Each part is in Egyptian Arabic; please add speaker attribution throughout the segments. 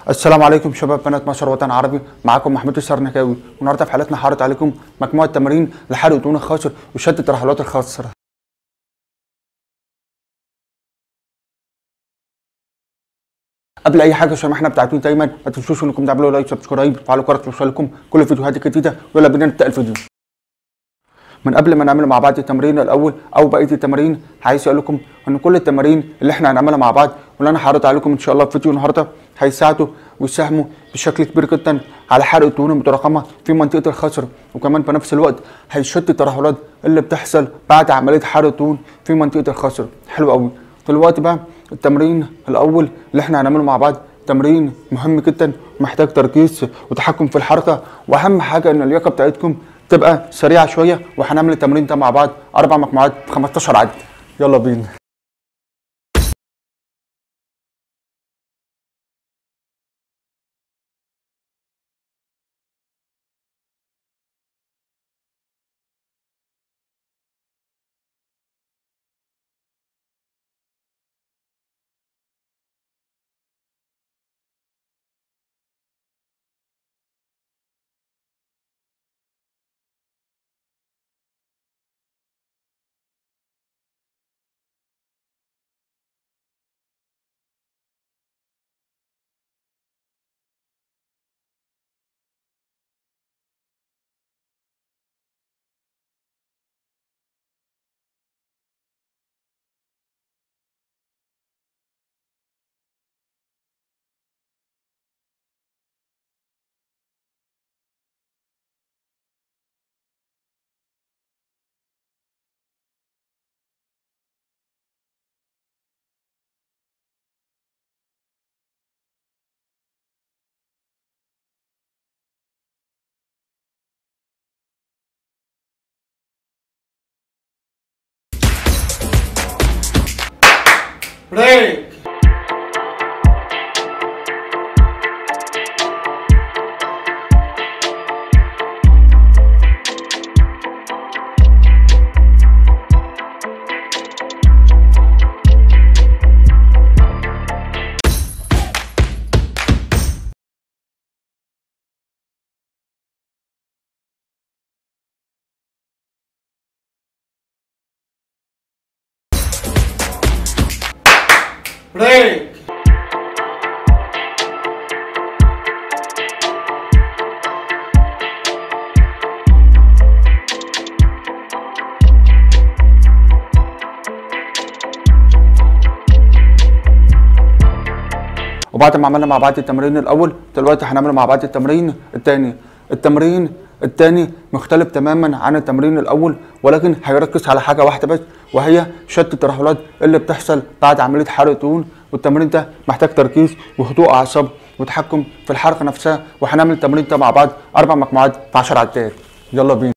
Speaker 1: السلام عليكم شباب بنات مصر وطن عربي معاكم محمود السرنكاوي والنهارده في حلقتنا هعرض عليكم مجموعه تمارين لحرق دهون الخاصر وشد الترهلات الخاصره قبل اي حاجه عشان احنا بتاعتين دايما ما تنسوش انكم تعملوا لايك سبسكرايب وتفعلوا الجرس توصلكم كل الفيديوهات الجديده ويلا بينا نبدا الفيديو من قبل ما نعمل مع بعض التمرين الاول او بقيه التمارين عايز اقول لكم ان كل التمارين اللي احنا هنعملها مع بعض واللي انا هعرض عليكم ان شاء الله في فيديو النهارده هيساعدوا ويساهموا بشكل كبير جدا على حرق الدهون المتراكمه في منطقه الخصر وكمان في نفس الوقت هيشد الترهلات اللي بتحصل بعد عمليه حرق الدهون في منطقه الخصر حلو قوي دلوقتي بقى التمرين الاول اللي احنا هنعمله مع بعض تمرين مهم جدا محتاج تركيز وتحكم في الحركه واهم حاجه ان اللياقه بتاعتكم تبقى سريعه شويه وهنعمل التمرين ده مع بعض اربع مجموعات ب 15 عد يلا بينا بريك بريك وبعد ما عملنا مع بعض التمرين الاول دلوقتي هنعمل مع بعض التمرين الثاني التمرين الثاني مختلف تماما عن التمرين الاول ولكن هيركز على حاجه واحده بس وهي شد الترهلات اللي بتحصل بعد عمليه حرق الدهون والتمرين ده محتاج تركيز وهدوء اعصاب وتحكم في الحركه نفسها وهنعمل التمرين ده مع بعض اربع مجموعات في 10 عدات يلا بينا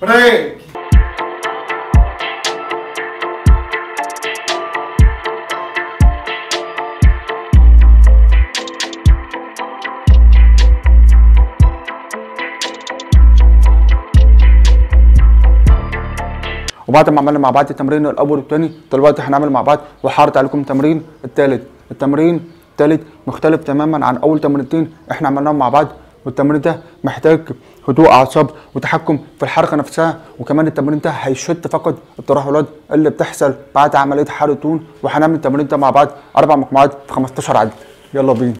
Speaker 1: بريك وبعد ما عملنا مع بعض التمرين الاول والثاني دلوقتي هنعمل مع بعض وحارت عليكم تمرين الثالث التمرين الثالث مختلف تماما عن اول تمرينتين احنا عملناهم مع بعض والتمرين ده محتاج هدوء اعصاب وتحكم في الحركه نفسها وكمان التمرين ده هيشد فقط الترهلات اللي بتحصل بعد عمليه حرق الدهون وهنعمل التمرين ده مع بعض اربع مجموعات في 15 عد يلا بينا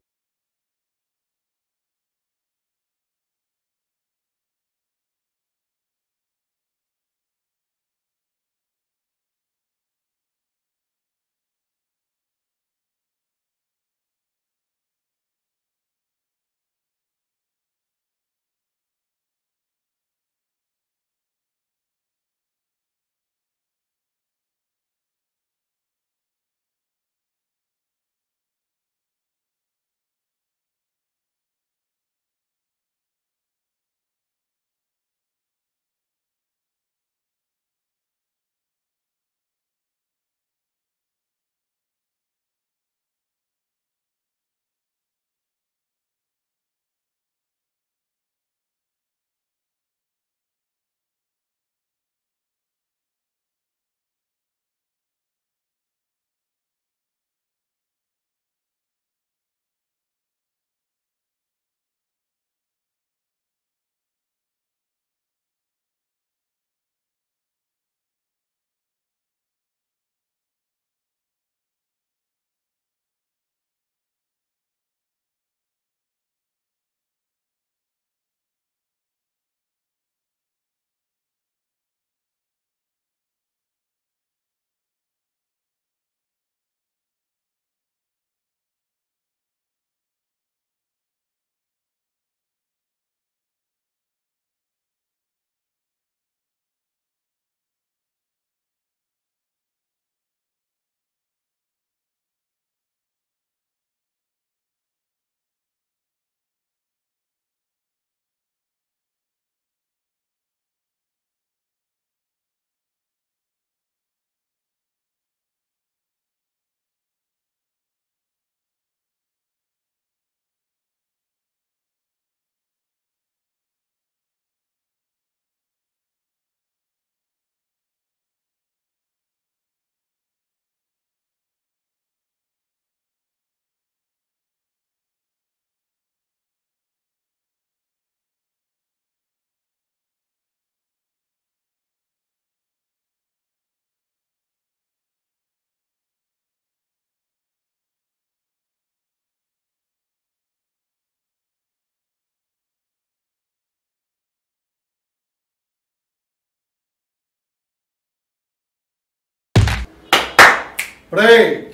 Speaker 1: بريك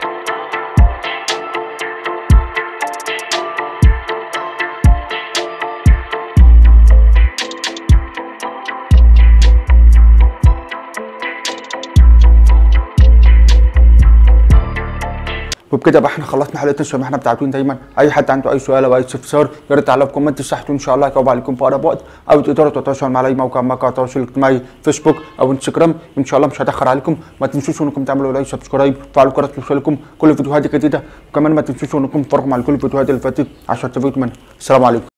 Speaker 1: وبكده بقى احنا خلصنا حلقتنا زي ما احنا بتاعتون دايما اي حد عنده اي سؤال او اي استفسار يا ريت تعلق كومنت تحت ان شاء الله هجاوب عليكم في اقرب وقت او تقدروا تتواصلوا مع اي موقع مواقع التواصل الاجتماعي فيسبوك او انستجرام ان شاء الله مش هتاخر عليكم ما تنسوش انكم تعملوا لايك سبسكرايب وفعلوا الجرس ليوصلكم كل فيديوهات جديده وكمان ما تنسوش انكم تتفرجوا على كل الفيديوهات اللي فاتت عشان تستفيدوا منها السلام عليكم